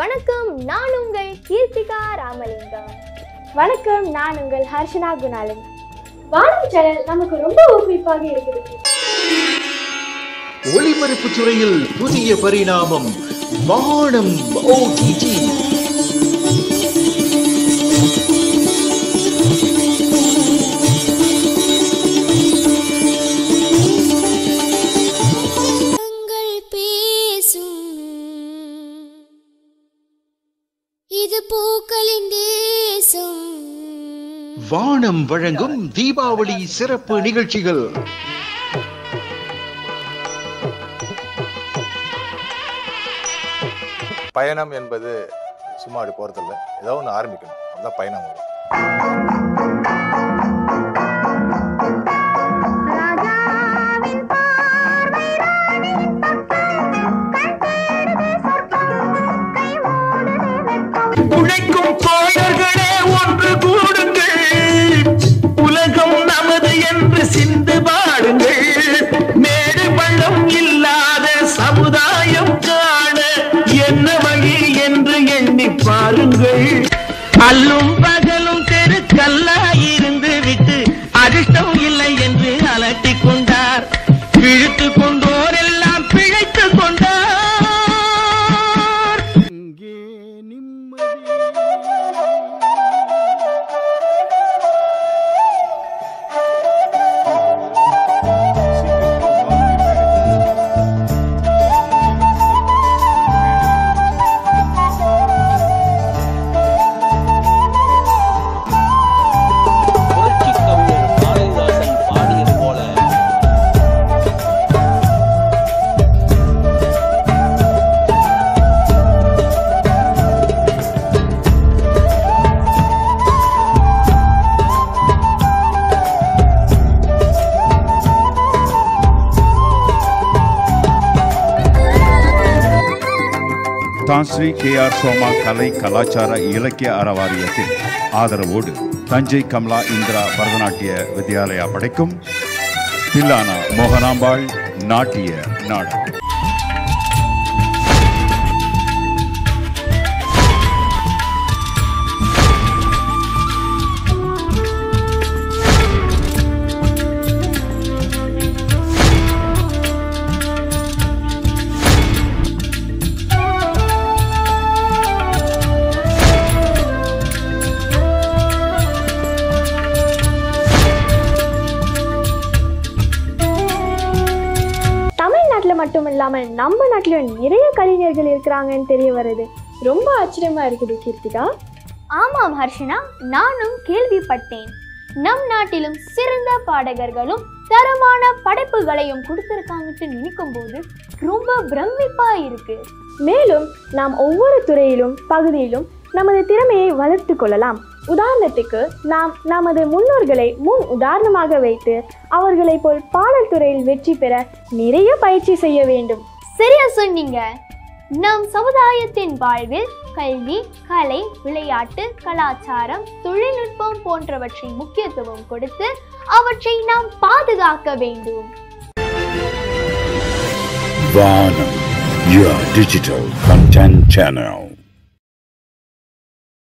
வணக்கம் நான் உங்கள் கீர்த்திகா ராமலிங்கம் வணக்கம் நான் உங்கள் ஹர்ஷனா குணாலன் வானம் சேனல் நமக்கு ரொம்ப ஊக்குவிப்பாக இருக்குது ஒளிபரப்பு துறையில் புதிய பரிணாமம் வானம் ஓடிடி கண்கள் பேசும் இது பூக்களின் தேசம் வானம் வழங்கும் தீபாவளி சிறப்பு நிகழ்ச்சிகள் பயணம் என்பது சும்மா அப்படி போகிறதில்ல ஏதோ ஒன்று ஆரம்பிக்கணும் அதுதான் பயணம் வரும் உழைக்கும் தோழர்களே ஒன்று கூடுங்கள் உலகம் நமது என்று சிந்து பாடுங்கள் மேடு பள்ளம் இல்லாத சமுதாயம் காண என்ன வழி என்று எண்ணி பாருங்கள் அல்லும் பகலும் தெருக்கல்லா இருந்து விட்டு அதிர்ஷ்டம் இல்லை என்று அலட்டிக் கொண்டார் இழுத்து கொண்டோரெல்லாம் பிழைத்துக் கொண்டார் இங்கே நிம்மதி புரட்சி கவிஞர் பாரதிதாசன் பாடியது போல தான்ஸ்ரீ கே ஆர் சோமா கலை கலாச்சார இலக்கிய அறவாரியத்தின் ஆதரவோடு தஞ்சை கமலா இந்திரா பரதநாட்டிய வித்யாலயா படைக்கும் தில்லானா மோகனாம்பாள் நாட்டிய நாடகம் தமிழ்நாட்டில் மட்டும் இல்லாமல் நம்ம நாட்டிலும் நிறைய கலைஞர்கள் இருக்கிறாங்கன்னு தெரிய வருது ரொம்ப ஆச்சரியமா இருக்குது கீர்த்திகா ஆமாம் ஹர்ஷனா நானும் கேள்விப்பட்டேன் நம் நாட்டிலும் சிறந்த பாடகர்களும் தரமான படைப்புகளையும் கொடுத்துருக்காங்கன்னு நினைக்கும் போது ரொம்ப பிரமிப்பா இருக்கு மேலும் நாம் ஒவ்வொரு துறையிலும் பகுதியிலும் நமது திறமையை வளர்த்து கொள்ளலாம் உதாரணத்துக்கு நாம் நமது முன்னோர்களை முன் உதாரணமாக வைத்து அவர்களைப் போல் பாடல் துறையில் வெற்றி பெற நிறைய பயிற்சி செய்ய வேண்டும் சரியா சொன்னீங்க நம் சமுதாயத்தின் வாழ்வில் கல்வி கலை விளையாட்டு கலாச்சாரம் தொழில்நுட்பம் போன்றவற்றின் முக்கியத்துவம் கொடுத்து அவற்றை நாம் பாதுகாக்க வேண்டும் வானம் your digital content channel